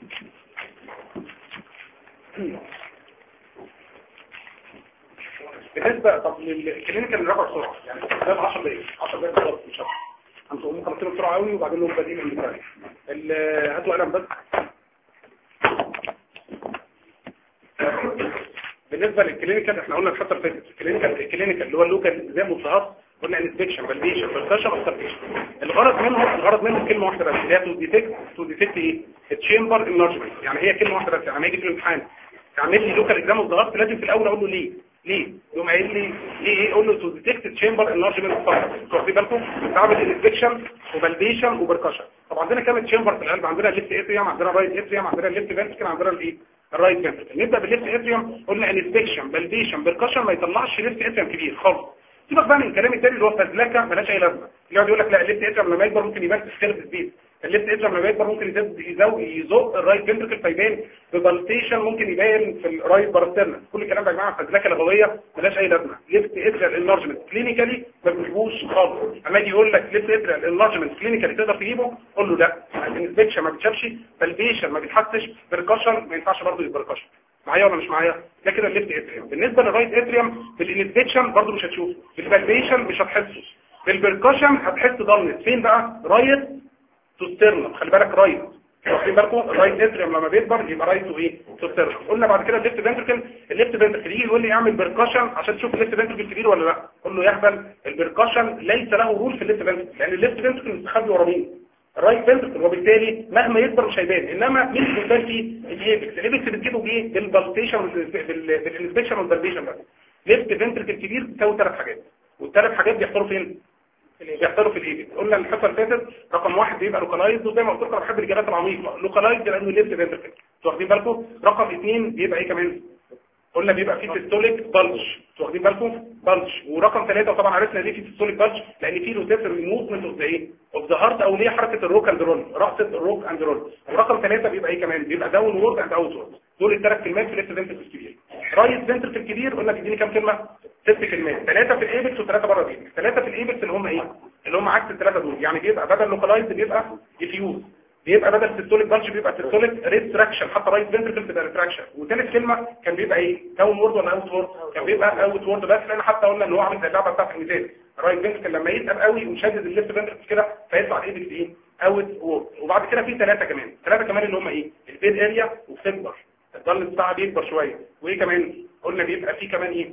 بالنسبه طب للكلينيكال نراجع بسرعه يعني ده 10 دقايق 10 دقايق بالظبط مش اكتر هنقوم خلصنا بسرعه قوي وبعدين نقوم بادئين من البدايه ال- هاتوا قلم بس بالنسبه للكلينيكال احنا قلنا الحته اللي فاتت الكلينيكال الكلينيكال اللي هو اللوكال زي مصهات قلنا انسبكشن فاليديشن فالكشن اوبسرفيشن الغرض منهم الغرض منهم كلمه واحده بس اللي هي تو ديتكت تو ديتكت ايه التشامبر انرجمنت يعني هي كلمه واحده بس يعني لما يجي في الامتحان تعمل لي لوكال اكزام الضغط لازم في الاول اقول له ليه ليه يقوم قايل لي ليه ايه اقول له تو ديتكت تشامبر انرجمنت فقط واخدين بالكم بعمل انسبكشن وفاليديشن وبركشن طب عندنا كام تشامبر في القلب عندنا ليفت اتريوم عندنا رايت اتريوم عندنا ليفت فنتركل عندنا الايه الرايت فنتركل نبدا بالليفت اتريوم قلنا انسبكشن فاليديشن بركشن ما يطلعش ليفت اتريوم كبير خالص سيبك بقى من الكلام التاني اللي هو فزلكه ملهاش اي لازمه اللي يقعد يقول لك لا الليفت اتريوم لما يكبر ممكن يبان في سكيل سبيد الليفت اتريوم لما يكبر ممكن يزود يزود يزق الرايت فنتركل فيبان ببالتيشن ممكن يبان في الرايت باراسترنال كل الكلام ده يا جماعه فزلكه لغويه ملهاش اي لازمه ليفت اتريال انلارجمنت كلينيكالي ما بتجيبوش خالص اما يجي يقول لك ليفت اتريال انلارجمنت كلينيكالي تقدر تجيبه قول له لا الانسبكشن ما بتشافش فالبيشن ما بيتحسش بركشن ما ينفعش برضه يبركشن معايا ولا مش معايا ده كده الليفت اتريوم بالنسبه للرايت اتريوم في الانسبكشن برضه مش هتشوفه في الفالفيشن مش هتحسه في البركشن هتحس ضلمت فين بقى رايت تو ستيرنم خلي بالك رايت واخدين بالكم الرايت اتريوم لما بيكبر يبقى رايت تو ايه تو ستيرنم قلنا بعد كده الليفت فنتركل الليفت فنتركل يجي يقول لي اعمل بركشن عشان تشوف الليفت فنتركل كبير ولا لا قول له يهبل البركشن ليس له رول في الليفت فنتركل لان الليفت فنتركل مستخبي ورا مين الرايت فنتركل وبالتالي مهما يكبر مش هيبان انما مين اللي بيبان فيه الايبكس الايبكس بتجيبه بايه بالبالتيشن بالانسبكشن والبالبيشن بس ليفت فنتركل كبير بتساوي ثلاث حاجات والثلاث حاجات بيحصلوا فين بيحصلوا في الايبكس قلنا الحصه اللي فاتت رقم واحد بيبقى لوكالايزد وزي ما قلت لكم انا بحب الاجابات العميقه لوكالايزد لانه ليفت فنتركل انتوا واخدين بالكم رقم اثنين بيبقى ايه كمان قلنا بيبقى فيه سيستوليك بلج واخدين بالكم بلج ورقم ثلاثة وطبعا عرفنا ليه في سيستوليك بلج لان فيه روتيتر موفمنت اوف ذا ايه اوف ذا هارت او ليه حركه الروك اند رول رقصه الروك اند رول ورقم ثلاثة بيبقى ايه كمان بيبقى داون وورد اند اوت وورد دول الثلاث كلمات في الليفت فنتركل الكبير رايت فنتركل الكبير قلنا تديني كام كلمه ست كلمات ثلاثه في الايبكس وثلاثه بره الايبكس ثلاثه في الايبكس اللي هم ايه اللي هم عكس الثلاثه دول يعني بيبقى بدل لوكالايزد بيبقى ديفيوز بيبقى بدل سيستوليك بلج بيبقى سيستوليك ريتراكشن حتى رايت فنتركل بتبقى ريتراكشن وثالث كلمه كان بيبقى ايه داون وورد ولا اوت وورد كان بيبقى اوت وورد بس لان حتى قلنا ان هو عامل زي اللعبه بتاعت الميزان الرايت فنتركل لما يتقل قوي ويشدد الليفت فنتركل كده فيطلع الايبكس ايه اوت وورد وبعد كده في ثلاثه كمان ثلاثه كمان اللي هم ايه البيد اريا وبتكبر الضل بتاعها بيكبر شويه وايه كمان قلنا بيبقى فيه كمان ايه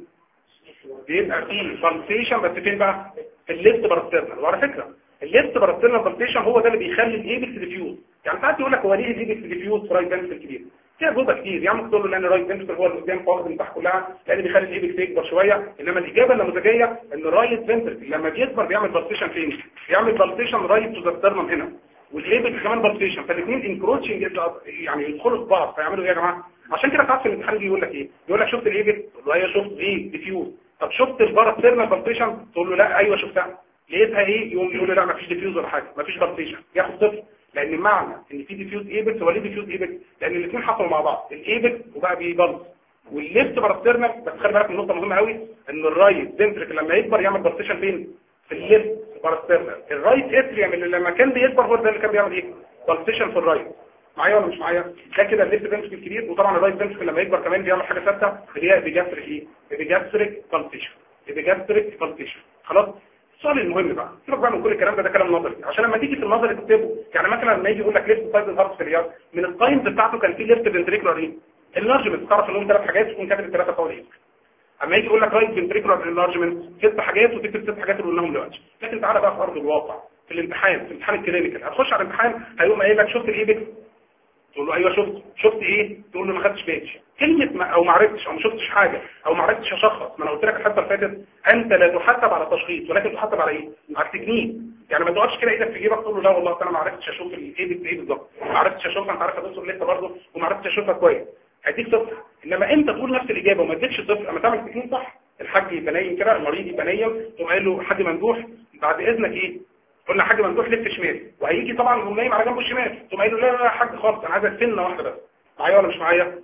بيبقى فيه بالسيشن بس فين بقى في الليفت باراسترنال وعلى فكره الليفت باراسترنال بالسيشن هو ده اللي بيخلي الايبكس ديفيوز يعني ساعات يقول لك هو ليه الايبكس ديفيوز في رايت فنتركل كبير فيها جزء كتير يعني ممكن تقول له لان الرايت فنتركل هو اللي قدام فوق المساحه كلها لان بيخلي الايبكس يكبر شويه انما الاجابه النموذجيه ان الرايت فنتركل لما بيكبر بيعمل بالسيشن فين بيعمل بالسيشن رايت تو ذا سترنم هنا والايبكس كمان بالسيشن فالاثنين انكروتشنج يعني يدخلوا في بعض فيعملوا ايه يا جماعه عشان كده ساعات في الامتحان يجي يقول لك ايه يقول لك شفت الايبكس تقول له ايوه شفت ايه ديفيوز طب شفت الباراسترنال بالسيشن تقول له لا ايوه شفتها لقيتها ايه يقوم يقول له لا مفيش ديفيوز ولا حاجه مفيش بالسيشن ياخد صفر لان معنى ان في ديفيوز ايبكس هو ليه ديفيوز ايبكس لان الاثنين حصلوا مع بعض الايبكس وبقى بيبلز والليفت باراسترنال بس خلي بالك من نقطه مهمه قوي ان الرايت فنتركل لما يكبر يعمل بالسيشن فين في الليفت باراسترنال الرايت اتريوم اللي لما كان بيكبر هو ده اللي كان بيعمل ايه بالسيشن في الرايت معايا ولا مش معايا ده كده الليفت فنتركل الكبير وطبعا الرايت فنتركل لما يكبر كمان بيعمل حاجه ثابته اللي هي بيجاستريك ايه بيجاستريك بالسيشن بيجاستريك بالسيشن خلاص السؤال المهم بقى سيبك بقى من كل الكلام ده ده كلام نظري عشان لما تيجي في النظري تكتبه يعني مثلا لما يجي يقول لك ليفت سايد الهارت فيلير من التايمز بتاعته كان في ليفت فنتريكولار ايه الانرجمنت تعرف انهم ثلاث حاجات تكون كاتب الثلاثه فوق ايه اما يجي يقول لك رايت فنتريكولار انرجمنت ست حاجات وتكتب ست حاجات اللي قلناهم دلوقتي لكن تعالى بقى في ارض الواقع في الامتحان في امتحان الكلينيكال هتخش على الامتحان هيقوم قايل لك شفت الايبكس تقول له ايوه شفت شفت ايه تقول له ما خدتش بالي كلمه ما او ما عرفتش او ما شفتش حاجه او ما عرفتش اشخص ما انا قلت لك الحصه اللي فاتت انت لا تحاسب على تشخيص ولكن تحاسب على ايه على التكنيك يعني ما تقعدش كده ايدك في جيبك تقول له لا والله انا ما عرفتش اشوف الايدك ايه بالظبط ما عرفتش اشوفها انت عارف ادوس لسه برضه وما عرفتش اشوفها كويس هديك صفر انما انت تقول نفس الاجابه وما اديكش صفر اما تعمل التكنيك صح الحاج يبقى نايم كده المريض يبقى نايم تقوم قايل له حاج ممدوح بعد اذنك ايه قلنا حاج ممدوح لف شمال وهيجي طبعا هو نايم على جنبه الشمال تقوم قايل له لا لا يا حاج خالص انا عايزك سنه واحده بس معايا ولا مش معايا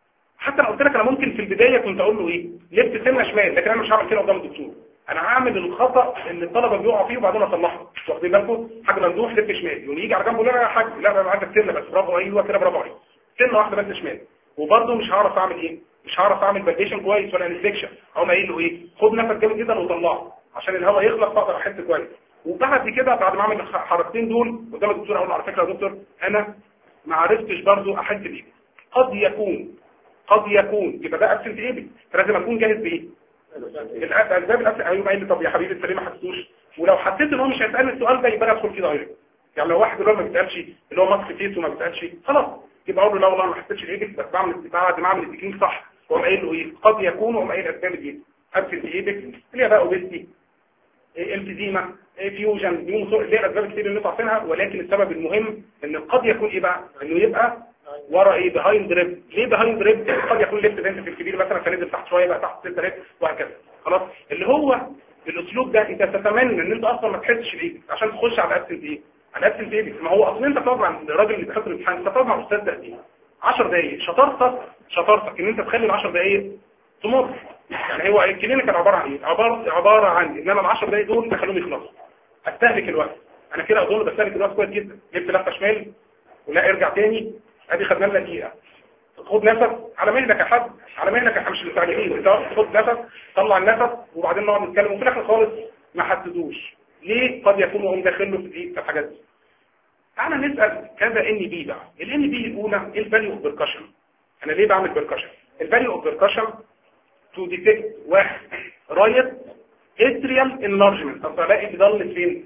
حتى انا قلت لك انا ممكن في البدايه كنت اقول له ايه لف سنه شمال لكن انا مش هعمل كده قدام الدكتور انا هعمل الخطا اللي الطلبه بيقعوا فيه وبعدين اصلحه واخدين بالكم حاج ممدوح لف شمال يقوم يجي على جنبه لا لا يا حاج لا انا عايزك سنه بس برافو ايوه كده برافو عليك سنه واحده بس شمال وبرده مش هعرف اعمل ايه مش هعرف اعمل فاليديشن كويس ولا انفكشن اقوم قايل له ايه خد نفس جامد جدا وطلعه عشان الهواء يخلص فاقدر احس كويس وبعد كده بعد ما اعمل الحركتين دول قدام الدكتور اقول له على فكره يا دكتور انا ما عرفتش برضه احس بايه قد يكون قد يكون يبقى ده ابسنت ايبي فلازم اكون جاهز بايه الاسباب الابسنت ايوه قايل لي طب يا حبيبي انت ليه ما حسيتوش ولو حسيت ان هو مش هيسالني السؤال ده يبقى ادخل فيه دايركت يعني لو واحد اللي هو ما بيسالش اللي هو ماسك فيس وما بيسالش خلاص يبقى اقول له لا والله ما حسيتش الايبي بس بعمل بعد ما اعمل التكنيك صح واقوم قايل له ايه قد يكون واقوم قايل اسباب الايه ابسنت ايبي اللي هي بقى اوبيستي الفيزيما فيوجن دي اللي هي اسباب كتير اللي انتوا عارفينها ولكن السبب المهم ان قد يكون ايه بقى انه يبقى ورا ايه بيهايند ريب ليه بيهايند ريب قد يكون ليفت فينت في الكبير مثلا فنزل تحت شويه بقى تحت 6 ريب وهكذا خلاص اللي هو الاسلوب ده انت تتمنى ان انت اصلا ما تحسش بايه عشان تخش على ابسنت ايه على ابسنت ايه ما هو اصلا انت بتقعد مع الراجل اللي بيحط الامتحان انت بتقعد مع الاستاذ ده ايه 10 دقايق شطارتك شطارتك ان انت تخلي ال 10 دقايق تمر يعني هو الكلينيكال عباره عن ايه عباره عباره عن ان انا ال 10 دقايق دول بخليهم يخلصوا استهلك الوقت انا كده اظن بستهلك الوقت كويس جدا جبت لفه شمال ولا ارجع تاني ادي خدنا لنا دقيقه خد نفس على مهلك يا حد على مهلك احنا مش مستعجلين انت خد نفس طلع النفس وبعدين نقعد نتكلم وفي الاخر خالص ما حددوش ليه قد يكون هم داخل له في ايه في الحاجات دي تعالى نسال كذا ان بي بقى الان بي الاولى ايه الفاليو اوف بيركشن انا ليه بعمل بيركشن الفاليو اوف بيركشن تو ديتكت واحد رايت اتريال انلارجمنت طب الاقي بيضل فين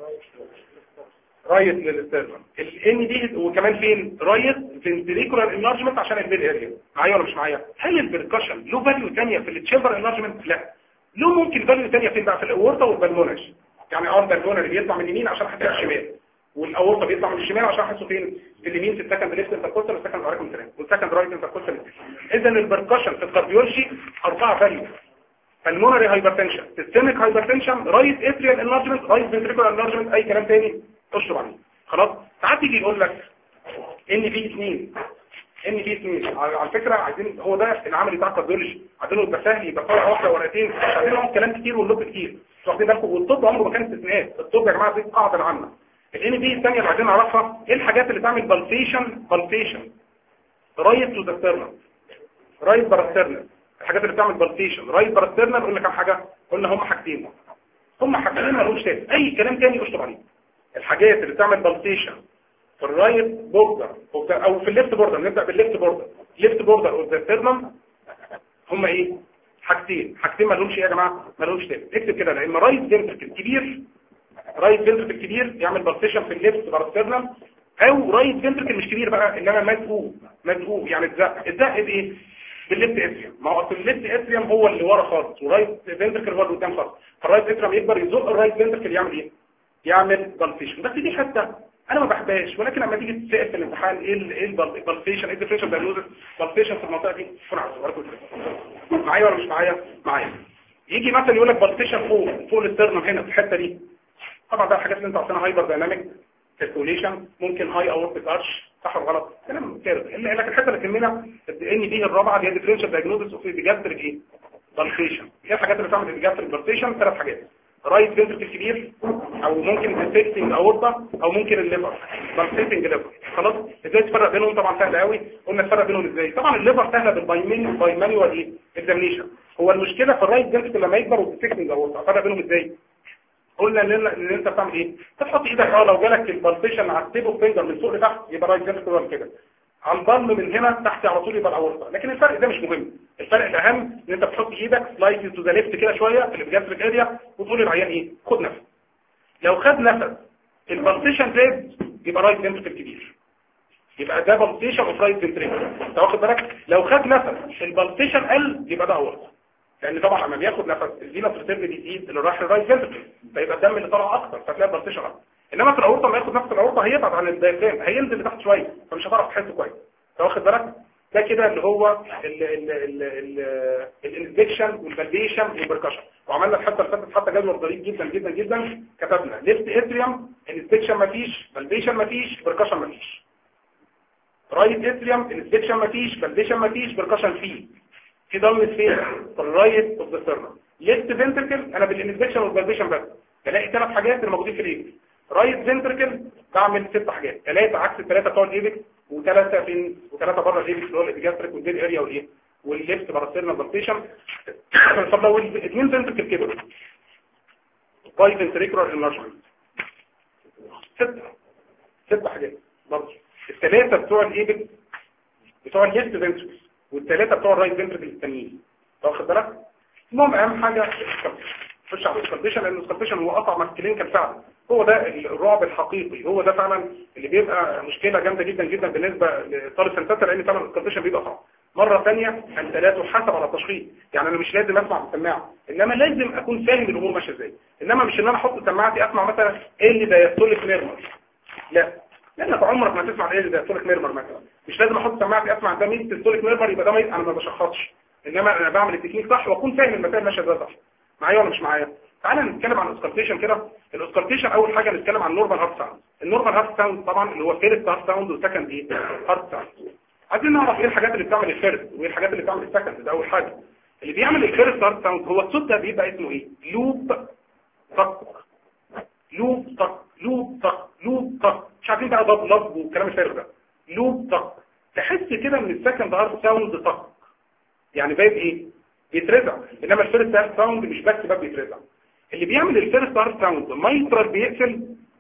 رايت للاستاذن الان دي وكمان فين رايت فنتريكولار انلارجمنت عشان البيل اريا معايا ولا مش معايا هل البركشن له فاليو ثانيه في التشامبر انلارجمنت لا له ممكن فاليو ثانيه فين بقى في الاورطه والبلمونج يعني اه البلمونج بيطلع من اليمين عشان حاسس الشمال والاورطه بيطلع من الشمال عشان حاسه فين في اليمين في السكند ليفت انتركوستال والسكند رايت والسكند رايت انتركوستال اذا البركشن في الكارديولوجي اربعه فاليو pulmonary hypertension systemic hypertension right atrial enlargement right ventricular enlargement اي كلام تاني اشرب عليه خلاص ساعات يجي يقول لك ان في اثنين ان في اثنين على فكره عايزين هو ده العمل بتاع الكارديولوجي عايزينه يبقى سهل يبقى فرع واحده ورقتين عايزين لهم كلام كتير واللب كتير واخدين بالكم والطب عمره ما كان استثناءات الطب يا جماعه دي القاعده العامه الان بي الثانيه اللي عايزين نعرفها ايه الحاجات اللي تعمل بالفيشن بالفيشن رايت تو ذا ستيرنم رايت باراسترنم الحاجات اللي بتعمل بالفيشن رايت باراسترنم قلنا كام حاجه قلنا هم حاجتين هم حاجتين ما لهمش تاني اي كلام تاني اشطب عليه الحاجات اللي بتعمل بالفيشن في الرايت بوردر او في الليفت بوردر نبدا بالليفت بوردر ليفت بوردر اوف ذا ستيرنم هم ايه حاجتين حاجتين ما لهمش ايه يا جماعه ما لهمش تاني اكتب كده لان رايت فنتركل كبير رايت فنتركل كبير يعمل بالفيشن في الليفت باراسترنم او رايت فنتركل مش كبير بقى انما مدقوق مدقوق يعني اتزق اتزق بايه بالليفت اتريوم ما هو اصل الليفت اتريوم هو اللي ورا خالص ورايت فنتركل هو اللي قدام خالص فالرايت اتريوم يكبر يزق الرايت فنتركل يعمل ايه يعمل بالفيشن بس دي حته انا ما بحبهاش ولكن لما تيجي تسال في الامتحان ايه ال ايه البالفيشن ايه الديفرنشال دايجنوستس بالفيشن في المنطقه دي تكون عارف معايا ولا مش معايا معايا يجي مثلا يقول لك بالفيشن فوق فوق الاسترنم هنا في الحته دي طبعا ده الحاجات اللي انت عارفينها هايبر دايناميك سيركوليشن ممكن هاي اورتيك ارش صح ولا غلط كلام كارث لكن الحته اللي تهمنا ان دي الرابعه اللي هي ديفرنشال دايجنوستس اوف ايبيجاستريك ايه بالفيشن ايه الحاجات اللي بتعمل ايبيجاستريك بالفيشن ثلاث حاجات رايت فنتركل كبير او ممكن ديتكتنج اورطه او ممكن الليفر بالفيتنج ليفر خلاص ازاي تفرق بينهم طبعا سهل قوي قلنا نفرق بينهم ازاي طبعا الليفر سهله بالبايمين باي مانيوال ايه اكزامينشن هو المشكله في الرايت فنتركل لما يكبر والديتكتنج اورطه افرق بينهم ازاي قلنا ان ان انت بتعمل ايه تحط ايدك اه لو جالك البالفيشن على التيبو فينجر من فوق لتحت يبقى رايت فنتركل كده على الضم من هنا تحت على طول يبقى الاورطه لكن الفرق ده مش مهم الفرق الاهم ان انت بتحط ايدك سلايدلي تو ذا ليفت كده شويه في الجاستريك اريا وتقول للعيان ايه خد نفس لو خد نفس البالفيشن زاد يبقى رايت فنتركل كبير يبقى ده بالفيشن اوف رايت فنتركل انت واخد بالك لو خد نفس البالفيشن قل يبقى ده اورطه لان طبعا لما بياخد نفس الفينا ريتيرن بيزيد اللي رايح للرايت فنتركل فيبقى الدم اللي طالع اكتر فتلاقي البالفيشن اكتر انما في الاورطه لما ياخد نفس الاورطه هيبعد عن الدايفرام هينزل لتحت شويه فمش هتعرف تحس كويس انت واخد بالك ده كده اللي هو الانسبكشن والفاليديشن والبركشن وعملنا الحته اللي فاتت حتى جدول ظريف جدا جدا جدا كتبنا ليفت اتريوم انسبكشن مفيش فاليديشن مفيش بركشن مفيش رايت اتريوم انسبكشن مفيش فاليديشن مفيش بركشن فيه في ضمن فين في الرايت اوف ذا سيرنم ليفت فنتركل انا بالانسبكشن والفاليديشن بس بلاقي ثلاث حاجات اللي موجودين في الايبك رايت فنتركل بعمل ست حاجات ثلاثه عكس الثلاثه بتوع الايبك وثلاثه فين وثلاثه بره الايبكس اللي هو الابيجاستريك والديد اريا والايه والليفت باراسيرنا بالبيشن طب لو الاثنين فنتركل كده باي فنتريكولار انلارجمنت ست ست حاجات برضه الثلاثه بتوع الايبكس بتوع الليفت فنتركل والثلاثه بتوع الرايت فنتركل التانيين واخد بالك المهم اهم حاجه خش على السكالبيشن لان السكالبيشن هو اصعب من الكلينيكال فعلا هو ده الرعب الحقيقي هو ده فعلا اللي بيبقى مشكله جامده جدا جدا بالنسبه لطالب سنتاتر لان فعلا السكالبيشن بيبقى صعب مره ثانيه انت لا تحاسب على التشخيص يعني انا مش لازم اسمع بالسماعه انما لازم اكون فاهم الامور ماشيه ازاي انما مش ان انا احط سماعتي اسمع مثلا ايه اللي دايستوليك ميرمر لا لانك عمرك ما تسمع ايه اللي دايستوليك ميرمر مثلا مش لازم احط سماعتي اسمع ده مين دايستوليك ميرمر يبقى ده ميت انا ما بشخصش انما انا بعمل التكنيك صح واكون فاهم المسائل ماشيه ازاي صح معايا ولا مش معايا تعالى نتكلم عن الاوسكالتيشن كده الاوسكالتيشن اول حاجه نتكلم عن النورمال هارت ساوند النورمال هارت ساوند طبعا اللي هو فيرست هارت ساوند وسكند ايه هارت ساوند عايزين نعرف ايه الحاجات اللي بتعمل الفيرست وايه الحاجات اللي بتعمل السكند ده اول حاجه اللي بيعمل الفيرست هارت ساوند هو الصوت ده بيبقى اسمه ايه لوب طق لوب طق لوب طق لوب طق مش عارفين بقى ضب لفظ والكلام الفارغ ده لوب طق تحس كده من السكند هارت ساوند طق يعني باين ايه بيترزع انما الفيرست هارت ساوند مش بس بقى بيترزع اللي بيعمل الفيرست هارت ساوند مايترال بيقفل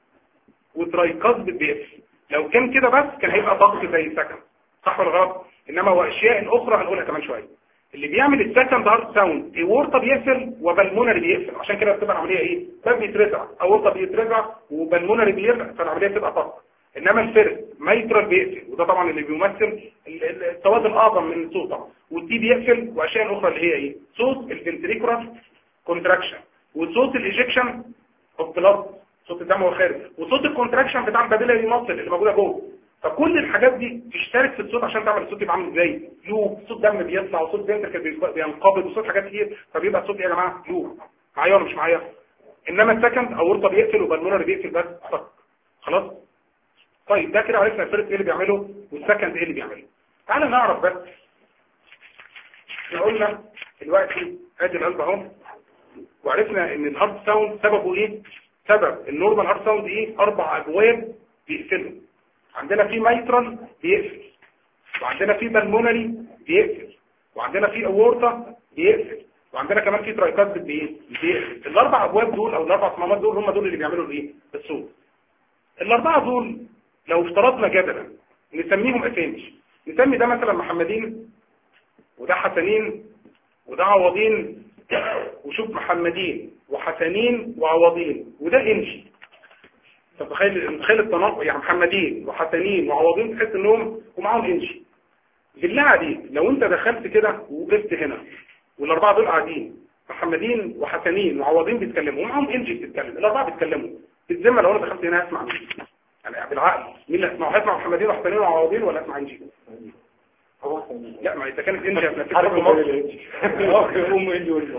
وترايكاسبت بيقفل لو كان كده بس كان هيبقى ضغط زي السكند صح ولا غلط انما واشياء اخرى هنقولها كمان شويه اللي بيعمل السكند هارت ساوند اورطه بيقفل وبلمونري بيقفل عشان كده بتبقى العمليه ايه باب بيترزع اورطه بيترزع وبلمونري بيقفل فالعمليه بتبقى طق انما الفيرست مايترال بيقفل وده طبعا اللي بيمثل السواد الاعظم من الصوت طبعا والدي بيقفل واشياء اخرى اللي هي ايه صوت الفنتريكولار كونتراكشن وصوت الايجكشن اوف بلاد صوت الدم وهو خارج وصوت الكونتراكشن بتاع البابيلاري ماسل اللي موجوده جوه فكل الحاجات دي تشترك في الصوت عشان تعمل الصوت يبقى عامل ازاي لوب صوت دم بيطلع وصوت فنتركل بينقبض وصوت حاجات كتير فبيبقى الصوت ايه يا جماعه لوب معايا ولا مش معايا انما السكند اورطه بيقفل وبالمونر بيقفل بس فقط خلاص طيب ده كده عرفنا الفيرست ايه اللي بيعمله والسكند ايه اللي بيعمله تعالى نعرف بس احنا قلنا دلوقتي ادي القلب اهو وعرفنا ان الهارت ساوند سببه ايه سبب النورمال هارت ساوند ايه اربع ابواب بيقفلهم عندنا في مايترال بيقفل وعندنا في بالمونري بيقفل وعندنا في اورطه بيقفل وعندنا كمان في ترايكاسبت بيقفل الاربع ابواب دول او الاربع صمامات دول هم دول اللي بيعملوا الايه الصوت الاربعه دول لو افترضنا جدلا نسميهم اسامي نسمي ده مثلا محمدين وده حسنين وده عوضين وشوف محمدين وحسنين وعوضين وده انشي تتخيل متخيل التناقض يعني محمدين وحسنين وعوضين تحس انهم ومعاهم انشي بالله عليك لو انت دخلت كده وقفت هنا والاربعه دول قاعدين محمدين وحسنين وعوضين بيتكلموا ومعاهم انجي بتتكلم الاربعه بيتكلموا بالذمه لو انا دخلت هنا هسمع مين يعني بالعقل مين اللي هسمعه هسمع محمدين وحسنين وعوضين ولا اسمع انجي لا ما اذا كانت انجي هتبقى ام انجي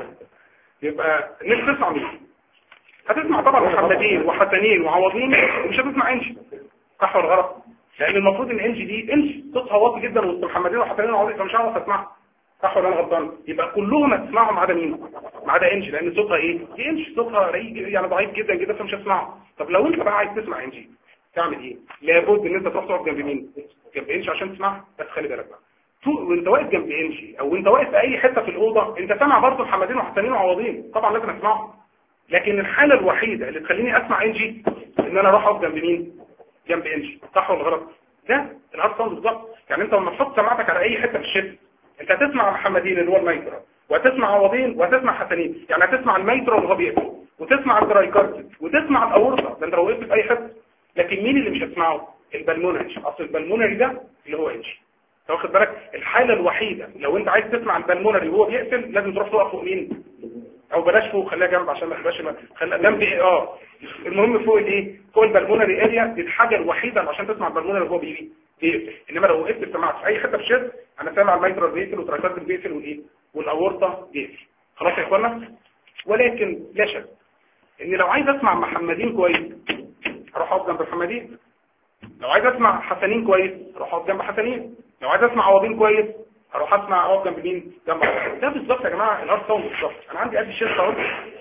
يبقى نفس تسمع مين هتسمع طبعا محمدين وحسنين وعوضين ومش هتسمع انجي صح ولا غلط لان المفروض ان انجي دي انجي صوتها واطي جدا وسط محمدين وحسنين وعوضين فمش هعرف اسمعها صح ولا انا غلطان يبقى كلهم هتسمعهم ما عدا مين ما عدا انجي لان صوتها ايه دي انجي صوتها رقيق يعني ضعيف جدا جدا فمش هسمعه طب لو انت بقى عايز تسمع انجي تعمل ايه لابد ان انت تروح تقعد جنب مين جنب انجي عشان تسمعها بس خلي بالك بقى وانت واقف جنب انجي او انت واقف في اي حته في الاوضه انت سامع برضه محمدين وحسنين وعوضين طبعا لازم اسمعهم لكن الحاله الوحيده اللي تخليني اسمع انجي ان انا اروح اقف جنب مين جنب انجي صح ولا غلط ده الهارد ساوند بالظبط يعني انت لما تحط سماعتك على اي حته في الشتاء انت هتسمع محمدين اللي هو الميترا وهتسمع عوضين وهتسمع حسنين يعني هتسمع الميترا اللي هو بيقفل وتسمع الدرايكارتد وتسمع الاورطه ده انت لو وقفت في اي حته لكن مين اللي مش هتسمعه البلمونري اصل البلمونري ده اللي هو انجي انت واخد بالك الحاله الوحيده لو انت عايز تسمع البلمونري وهو بيقفل لازم تروح تقف فوق مين او بلاش فوق خليها جنب عشان ما تبقاش خليها جنب ايه اه المهم فوق الايه فوق البلمونري اريا دي الحاجه الوحيده عشان تسمع البلمونري وهو بيقفل بيقفل انما لو وقفت سمعت في اي حته في الشد انا سامع الميترال بيقفل وتراكات بيقفل والايه والاورطه بيقفل خلاص يا اخوانا ولكن لا شك ان لو عايز اسمع محمدين كويس اروح اقف جنب محمدين لو عايز اسمع حسنين كويس اروح اقف جنب حسنين لو عايز اسمع عوضين كويس اروح اسمع اقف جنب مين جنب عوضين ده بالظبط يا جماعه الهارت ساوند بالظبط انا عندي قد الشيست اهو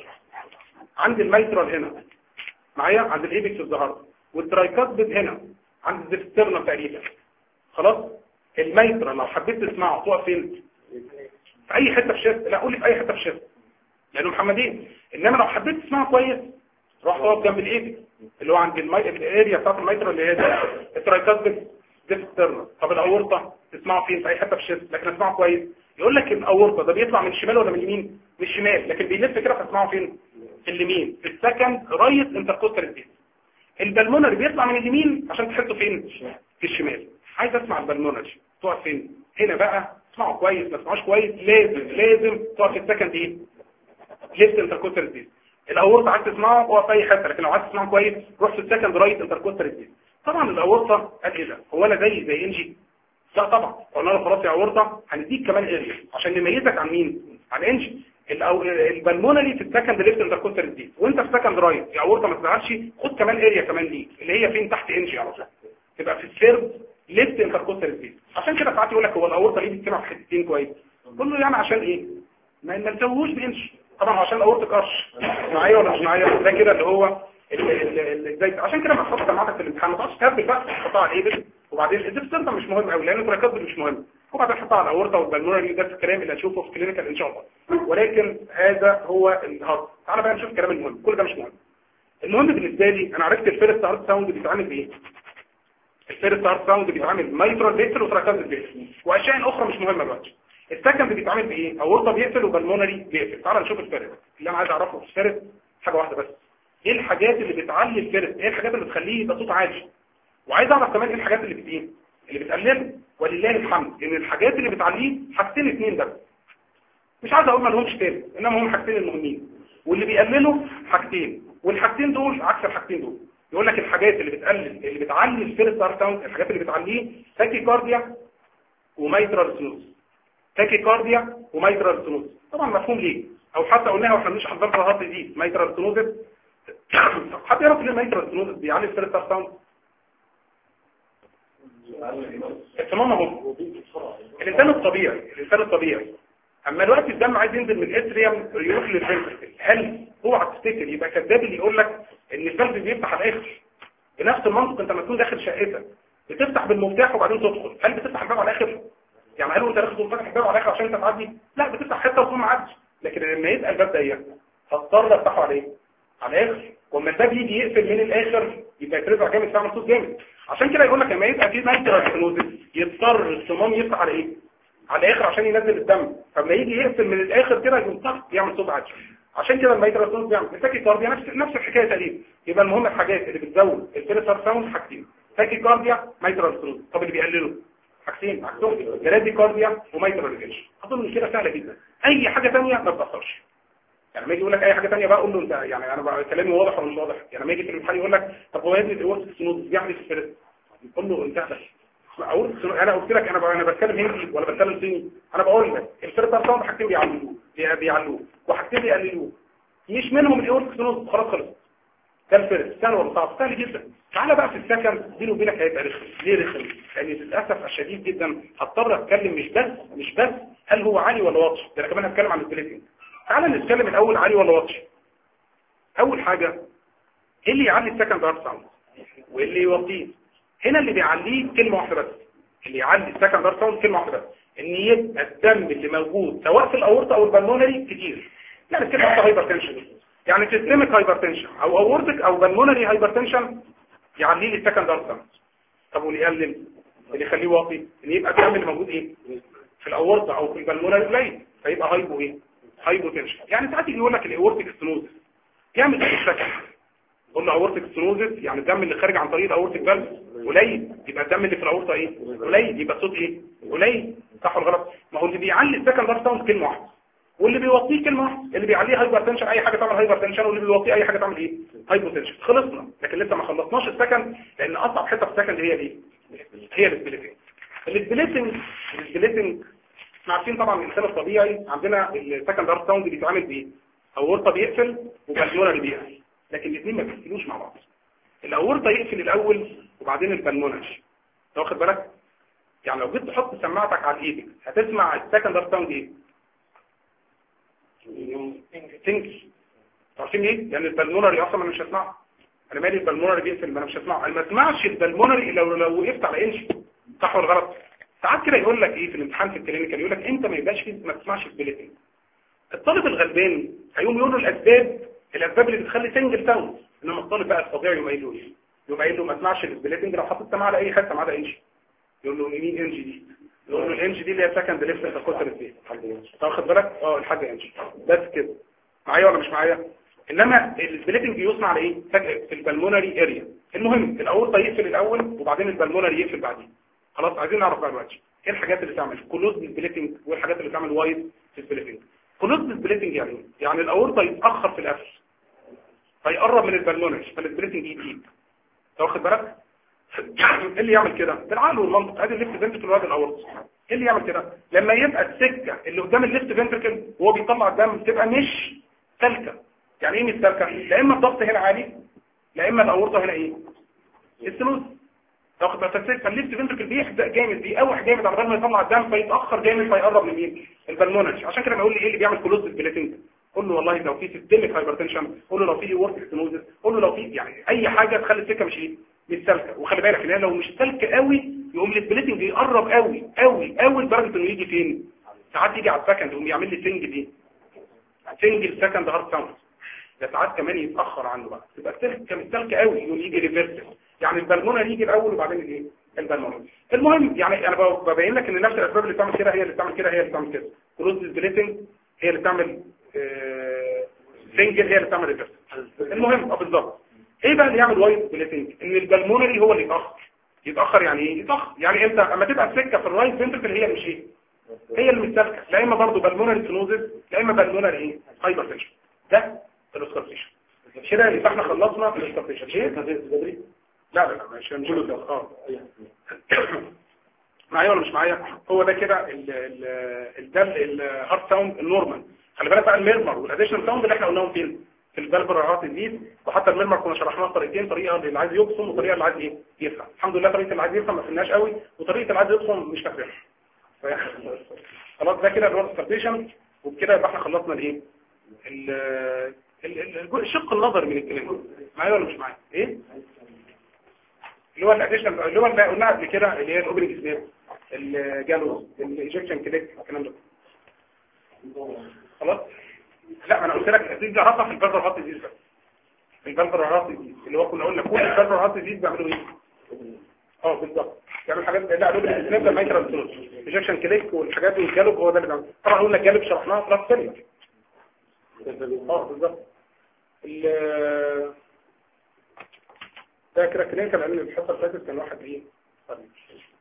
عندي الميترال هنا معايا عند الايبكس الظهر والترايكات هنا عند الديسترنا تقريبا خلاص الميترا لو حبيت تسمعه تقف فين في اي حته في الشيست لا قول لي في اي حته في الشيست لانه محمدين انما لو حبيت تسمعه كويس روح تقف جنب الايد اللي هو عند المي... الاريا بتاعت الميترا اللي هي دي الترايكاسبيك ديسترنا طب الاورطه تسمعه فين في اي حته في الشيست لكن اسمعه كويس يقول لك الاورطه ده بيطلع من الشمال ولا من اليمين من الشمال لكن بيلف كده فتسمعه فين في اليمين في السكند رايت انتركوستال سبيس البلمونري بيطلع من اليمين عشان تحسه فين في الشمال عايز اسمع البلمونري تقف فين هنا بقى اسمعه كويس ما تسمعوش كويس لازم لازم تقف في السكند ايه ليفت انتركوستال سبيس الاورطه عايز تسمعه هو في اي حته لكن لو عايز تسمعه كويس روح في السكند رايت انتركوستال سبيس طبعا الاورطه قال ايه ده هو انا زي زي انجي لا طبعا قلنا له خلاص يا اورطه هنديك كمان اريا عشان نميزك عن مين عن انجي البلمونري في السكند ليفت انتركوستال سبيس وانت في سكند رايت يا اورطه ما تزعلش خد كمان اريا كمان ليك اللي هي فين تحت انجي على طول تبقى في الثيرد ليفت انتركوستال سبيس عشان كده ساعات يقول لك هو الاورطه ليه بتسمع في حتتين كويس قول له يعني عشان ايه ما ما نسويهوش بانجي طبعا عشان الاورطه قرش معايا ولا مش معايا ده كده اللي هو ازاي عشان كده ما تحط سماعتك في الامتحان ما تقعدش تهبل بقى تحطها على الايبل وبعدين الديستنس مش مهم قوي لان التراكات مش مهم وبعدين تحطها على الاورطه والبلمونري ده الكلام اللي هتشوفه في كلينيكال ان شاء الله ولكن هذا هو الهارد تعالى بقى نشوف الكلام المهم كل ده مش مهم المهم بالنسبه لي انا عرفت الفيرست هارد ساوند بيتعمل بايه الفيرست هارد ساوند بيتعمل مايترال بيقفل وتراكات بيقفل واشياء اخرى مش مهمه دلوقتي السكند بيتعمل بايه اورطه بيقفل وبلمونري بيقفل تعالى نشوف الفيرست اللي انا عايز اعرفه في الفيرست حاجه واحده بس ايه الحاجات اللي بتعلي الفيرست ايه الحاجات اللي بتخليه يبقى صوت عالي وعايز اعرف كمان ايه الحاجات اللي بتايه اللي بتقلله ولله الحمد ان الحاجات اللي بتعليه حاجتين اثنين بس مش عايز اقول ما لهمش تاني انما هم حاجتين المهمين واللي بيقللوا حاجتين والحاجتين دول عكس الحاجتين دول يقول لك الحاجات اللي بتقلل اللي بتعلي الفيرست هارت ساوند الحاجات اللي بتعليه تاكي كارديا ومايترال سنوز تاكي كارديا ومايترال سنوز طبعا مفهوم ليه او حتى قلناها واحنا مش حضرنا الهارت دي مايترال سنوز حد يعرف ليه المايترال سنوز بيعلي الفيرست هارت ساوند الصمام اهو الانسان الطبيعي الانسان الطبيعي اما الوقت الدم عايز ينزل من الاتريوم يروح للفنتركل هل اوعى تفتكر يبقى كذاب اللي يقول لك ان الفلس بيفتح على الاخر بنفس المنطق انت لما تكون داخل شقتك بتفتح بالمفتاح وبعدين تدخل هل بتفتح الباب على الاخر يعني هل انت داخل فاتح الباب على الاخر عشان انت تعدي لا بتفتح حته وتكون معدي لكن لما يبقى الباب ضيق هتضطر افتحه على ايه على الاخر واما الباب يجي يقفل من الاخر يبقى يترفع جامد تعمل صوت جامد عشان كده يقول لك لما يبقى في مايترال سنوزس يضطر الصمام يفتح على ايه على الاخر عشان ينزل الدم فلما يجي يقفل من الاخر كده يقوم طق يعمل صوت عالي عشان كده المايترال سنوزس بيعمل التاكي كارديا نفس نفس الحكايه تقريبا يبقى المهم الحاجات اللي بتزود الفيرسر ساوند حاجتين تاكي كارديا مايترال سنوزس طب اللي بيقلله حاجتين عكسهم جرادي كارديا ومايترال ريجنشن اظن كده سهله جدا اي حاجه ثانيه ما بتاثرش يعني لما يجي يقول لك اي حاجه ثانيه بقى قول له انت يعني انا بقى كلامي واضح ولا مش واضح يعني لما يجي في الامتحان يقول لك طب هو يدي الورك سنود بيعمل في الفيرست قول له انت بس اقول انا قلت لك انا بقى انا بتكلم هندي ولا بتكلم صيني انا بقول لك الفيرست ساوند حاجتين بيعلوه بيعلوه وحاجتين بيقللوه مش منهم الاورك سنود خلاص خلص ده الفيرست سهل ولا صعب سهل جدا تعالى بقى في السكند بيني وبينك هيبقى رخم ليه رخم لان للاسف الشديد جدا هضطر اتكلم مش بس مش بس هل هو عالي ولا واطي ده انا كمان هتكلم عن البليتنج تعالى نتكلم الاول عالي ولا واطي اول حاجه ايه اللي يعلي السكند هارت ساوند وايه اللي يوطيه هنا اللي بيعليه كلمه واحده بس اللي يعلي السكند هارت ساوند كلمه واحده بس ان يبقى الدم اللي موجود سواء في الاورطه او البلمونري كتير لا نتكلم عن هايبرتنشن يعني سيستميك هايبرتنشن او اورتيك او بلمونري هايبرتنشن يعلي لي السكند هارت ساوند طب واللي يقلل اللي يخليه واطي ان يبقى الدم اللي موجود ايه في الاورطه او في البلمونري قليل فيبقى هايبو ايه هايبوتنشن يعني ساعات يجي يقول لك الاورتيك ستنوزس يعمل ايه السكن قلنا له اورتيك ستنوزس يعني الدم اللي خارج عن طريق الاورتيك فالف قليل يبقى الدم اللي في الاورطه ايه قليل يبقى الصوت ايه قليل صح ولا غلط ما هو اللي بيعلي السكن ده ساوند كلمه واحده واللي بيوطيه كلمه واحده اللي بيعليه هايبرتنشن اي حاجه تعمل هايبرتنشن واللي بيوطيه اي حاجه تعمل ايه هايبوتنشن خلصنا لكن لسه ما خلصناش السكن لان اصعب حته في السكن هي ايه هي السبليتنج السبليتنج السبليتنج احنا عارفين طبعا الانسان الطبيعي عندنا السكند هارت ساوند بيتعمل بايه اورطه بيقفل وبالمونري بيقفل لكن الاثنين ما بيقفلوش مع بعض الاورطه يقفل الاول وبعدين البالمونري انت واخد بالك يعني لو جيت تحط سماعتك على ايدك هتسمع السكند هارت ساوند ايه تنكس عارفين ايه يعني البالمونري اصلا انا مش هسمعه انا مالي البالمونري بيقفل ما انا مش هسمعه انا ما اسمعش البالمونري الا لو لو وقفت على انش صح ولا غلط ساعات كده يقول لك ايه في الامتحان في الكلينيكال يقول لك انت ما يبقاش فيه ما تسمعش سبليتنج الطالب الغلبان هيقوم يقول له الاسباب الاسباب اللي بتخلي سنجل ساوند انما الطالب بقى الطبيعي يقوم قايل له ايه يقوم قايل له ما تسمعش السبليتنج لو حطيت سماعه على اي حته ما عدا انش يقول له مين انج دي يقول له الانج دي اللي هي سكند ليفت تاخدها ازاي تاخد بالك اه الحاج انج بس كده معايا ولا مش معايا انما السبليتنج يصنع على ايه في البلمونري اريا المهم الاورطه يقفل الاول وبعدين البلمونري يقفل بعدين خلاص عايزين نعرف بقى دلوقتي ايه الحاجات اللي تعمل كلوز سبليتنج وايه الحاجات اللي تعمل وايد في السبليتنج كلوز سبليتنج يعني ايه يعني الاورطه يتاخر في القفل فيقرب من البلمونري فالسبليتنج يزيد واخد بالك ايه اللي يعمل كده بالعقل والمنطق ادي الليفت فنتركل وادي الاورطه ايه اللي يعمل كده لما يبقى السكه اللي قدام الليفت فنتركل وهو بيطلع الدم تبقى مش سالكه يعني ايه مش سالكه لا اما الضغط هنا عالي لا اما الاورطه هنا ايه السلوز تاخد بالك فالليفت فنتركل بيحزق جامد بيقوح جامد على بال ما يطلع الدم فيتاخر جامد فيقرب من مين البلمونري عشان كده بقول لي ايه اللي بيعمل كلوز سبليتنج قول له والله لو في سيستميك هايبرتنشن قول له لو في ورك ستينوزس قول له لو في يعني اي حاجه تخلي السكه مش ايه مش سالكه وخلي بالك ان هي لو مش سالكه قوي يقوم السبليتنج يقرب قوي قوي قوي لدرجه انه يجي فين ساعات يجي على السكند يقوم يعمل لي سنج دي سنجل سكند هارد ساوند ده ساعات كمان يتاخر عنه بقى تبقى السلكه مش سالكه قوي يقوم يجي ريفرس يعني البلمونه يجي الاول وبعدين الايه البلمونه المهم يعني انا ببين لك ان نفس الاسباب اللي بتعمل كده هي اللي بتعمل كده هي اللي بتعمل كده كروز سبليتنج هي اللي بتعمل سنجل هي اللي بتعمل ريفرس المهم اه بالظبط ايه بقى اللي يعمل وايد سبليتنج ان البلمونري هو اللي يتاخر يتاخر يعني ايه يتاخر يعني انت اما تبقى السكه في الرايت فنتركل هي مش ايه هي اللي مش سالكه لا اما برضه بالمونري سينوزس لا اما بالمونري ايه هايبرتنشن ده الاسكارتيشن كده يبقى احنا خلصنا في الاسكارتيشن ايه بدري لا لا لا مش هنقوله ده اه معايا ولا مش معايا هو ده كده ده الهارت ساوند النورمال خلي بالك بقى الميرمر والاديشنال ساوند اللي احنا قلناهم فين في البلبرات دي وحتى الميرمر كنا شرحناها طريقتين طريقه اللي عايز يبصم وطريقه اللي عايز ايه يفهم الحمد لله طريقه اللي عايز يفهم ما فهمناش قوي وطريقه اللي عايز يبصم مش فاكرها خلاص ده كده الورد ستيشن وبكده يبقى احنا خلصنا الايه الشق النظري من الكلام معايا ولا مش معايا ايه اللي هو الاديشن اللي هو اللي قلناها قبل كده اللي هي الاوبننج سناب الجالوس الايجكشن كليك الكلام ده خلاص لا ما انا قلت لك دي عرفها في البلبر هات ديزيز بس في البلبر هات ديزيز اللي هو كنا قلنا كل البلبر هات ديزيز بيعملوا ايه اه بالظبط بيعملوا حاجات لا الاوبننج سناب ده مايكرو سنوس ايجكشن كليك والحاجات دي الجالوب هو ده اللي بيعمل طبعا قلنا الجالوب شرحناها في راس ثانيه اه بالظبط ده كده كلينيكال علم الحصه اللي فاتت كان واحد ايه